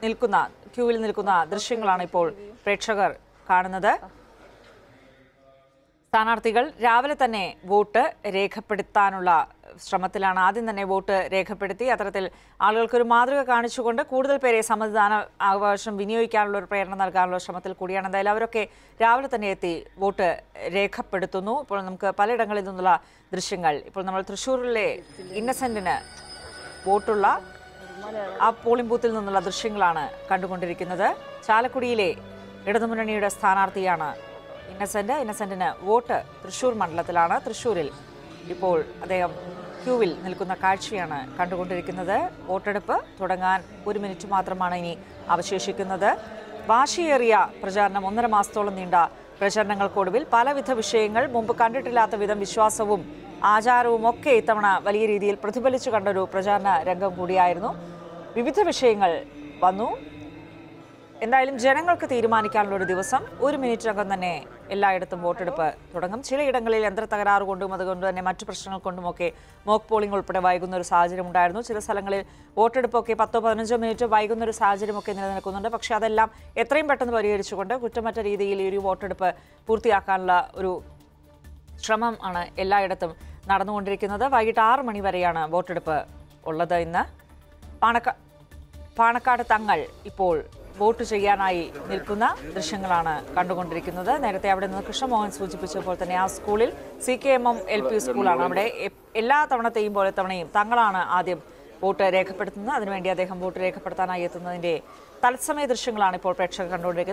നിൽക്കുന്ന ക്യൂവിൽ നിൽക്കുന്ന ദൃശ്യങ്ങളാണ് ഇപ്പോൾ പ്രേക്ഷകർ കാണുന്നത് സ്ഥാനാർത്ഥികൾ രാവിലെ തന്നെ വോട്ട് രേഖപ്പെടുത്താനുള്ള ശ്രമത്തിലാണ് ആദ്യം തന്നെ വോട്ട് രേഖപ്പെടുത്തി അത്തരത്തിൽ ആളുകൾക്കൊരു മാതൃക കാണിച്ചുകൊണ്ട് കൂടുതൽ പേരെ സമ്മതിദാന അവകാശം വിനിയോഗിക്കാനുള്ള ഒരു പ്രേരണ നൽകാനുള്ള ശ്രമത്തിൽ കൂടിയാണ് എന്തായാലും അവരൊക്കെ രാവിലെ തന്നെ എത്തി വോട്ട് രേഖപ്പെടുത്തുന്നു ഇപ്പോൾ നമുക്ക് പലയിടങ്ങളിൽ നിന്നുള്ള ദൃശ്യങ്ങൾ ഇപ്പോൾ നമ്മൾ തൃശ്ശൂരിലെ ഇന്നസെന്റിന് വോട്ടുള്ള ആ പോളിംഗ് ബൂത്തിൽ നിന്നുള്ള ദൃശ്യങ്ങളാണ് കണ്ടുകൊണ്ടിരിക്കുന്നത് ചാലക്കുടിയിലെ ഇടതുമുന്നണിയുടെ സ്ഥാനാർത്ഥിയാണ് ഇന്നസെന്റ് ഇന്നസെന്റിന് വോട്ട് തൃശൂർ മണ്ഡലത്തിലാണ് തൃശൂരിൽ ഇപ്പോൾ അദ്ദേഹം ക്യൂവിൽ നിൽക്കുന്ന കാഴ്ചയാണ് കണ്ടുകൊണ്ടിരിക്കുന്നത് വോട്ടെടുപ്പ് തുടങ്ങാൻ ഒരു മിനിറ്റ് മാത്രമാണ് ഇനി അവശേഷിക്കുന്നത് വാശിയേറിയ പ്രചാരണം ഒന്നര മാസത്തോളം നീണ്ട പ്രചരണങ്ങൾക്കൊടുവിൽ പലവിധ വിഷയങ്ങൾ മുമ്പ് കണ്ടിട്ടില്ലാത്ത വിധം വിശ്വാസവും ആചാരവും ഒക്കെ ഇത്തവണ വലിയ രീതിയിൽ പ്രതിഫലിച്ചു കണ്ടൊരു പ്രചാരണ രംഗം കൂടിയായിരുന്നു വിവിധ വിഷയങ്ങൾ വന്നു എന്തായാലും ജനങ്ങൾക്ക് തീരുമാനിക്കാനുള്ള ഒരു ദിവസം ഒരു മിനിറ്റിനകം തന്നെ എല്ലായിടത്തും വോട്ടെടുപ്പ് തുടങ്ങും ചിലയിടങ്ങളിൽ യന്ത്ര തകരാറ് കൊണ്ടും അതുകൊണ്ട് തന്നെ മറ്റു പ്രശ്നങ്ങൾ കൊണ്ടുമൊക്കെ മോക്ക് പോളിംഗ് ഉൾപ്പെടെ വൈകുന്ന ഒരു സാഹചര്യം ഉണ്ടായിരുന്നു ചില സ്ഥലങ്ങളിൽ വോട്ടെടുപ്പൊക്കെ പത്തോ പതിനഞ്ചോ മിനിറ്റ് വൈകുന്ന ഒരു സാഹചര്യമൊക്കെ നിലനിൽക്കുന്നുണ്ട് പക്ഷേ അതെല്ലാം എത്രയും പെട്ടെന്ന് പരിഹരിച്ചുകൊണ്ട് കുറ്റമറ്റ രീതിയിൽ ഈ ഒരു വോട്ടെടുപ്പ് പൂർത്തിയാക്കാനുള്ള ഒരു ശ്രമം ആണ് എല്ലായിടത്തും നടന്നുകൊണ്ടിരിക്കുന്നത് വൈകിട്ട് ആറ് മണി വരെയാണ് വോട്ടെടുപ്പ് ഉള്ളത് ഇന്ന് പാണക്ക പാണക്കാട് തങ്ങൾ ഇപ്പോൾ വോട്ട് ചെയ്യാനായി നിൽക്കുന്ന ദൃശ്യങ്ങളാണ് കണ്ടുകൊണ്ടിരിക്കുന്നത് നേരത്തെ അവിടെ നിന്ന് കൃഷ്ണമോഹൻ സൂചിപ്പിച്ചപ്പോൾ തന്നെ ആ സ്കൂളിൽ C K M M L P സ്കൂളാണ് അവിടെ എ- എല്ലാ തവണത്തെയും പോലെ തവണയും തങ്ങളാണ് ആദ്യം വോട്ട് രേഖപ്പെടുത്തുന്നത് അതിനുവേണ്ടി അദ്ദേഹം വോട്ട് രേഖപ്പെടുത്താനായി എത്തുന്നതിന്റെ തത്സമയ ദൃശ്യങ്ങളാണ് ഇപ്പോൾ പ്രേക്ഷകർ കണ്ടുകൊണ്ടിരിക്കുന്നത്